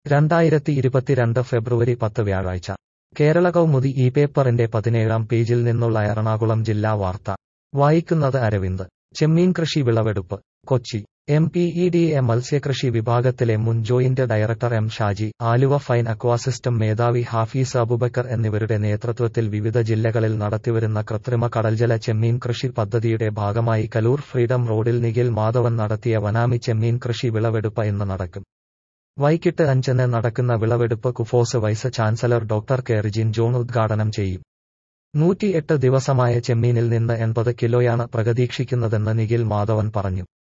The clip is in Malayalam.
രണ്ടായിരത്തി ഇരുപത്തിരണ്ട് ഫെബ്രുവരി പത്ത് വ്യാഴാഴ്ച കേരള കൗമുദി ഈ പേപ്പറിന്റെ പതിനേഴാം പേജിൽ നിന്നുള്ള എറണാകുളം ജില്ലാ വാർത്ത വായിക്കുന്നത് അരവിന്ദ് ചെമ്മീൻ കൃഷി വിളവെടുപ്പ് Kochi M P E D A മത്സ്യകൃഷി വിഭാഗത്തിലെ മുൻ joint director M Shaji Aluva fine aqua system മേധാവി ഹാഫീസ് അബുബക്കർ എന്നിവരുടെ നേതൃത്വത്തിൽ വിവിധ ജില്ലകളിൽ നടത്തിവരുന്ന കൃത്രിമ കടൽജല ചെമ്മീൻ കൃഷി പദ്ധതിയുടെ ഭാഗമായി കലൂർ ഫ്രീഡം റോഡിൽ നിഖിൽ മാധവൻ നടത്തിയ വനാമി ചെമ്മീൻ കൃഷി വിളവെടുപ്പ് ഇന്ന് നടക്കും വൈകിട്ട് അഞ്ചിന് നടക്കുന്ന വിളവെടുപ്പ് KUFOS vice chancellor doctor K Rijin John ഉദ്ഘാടനം ചെയ്യും നൂറ്റിയെട്ട് ദിവസമായ ചെമ്മീനിൽ നിന്ന് എൺപത് കിലോയാണ് പ്രതീക്ഷിക്കുന്നതെന്ന് നിഖിൽ മാധവൻ പറഞ്ഞു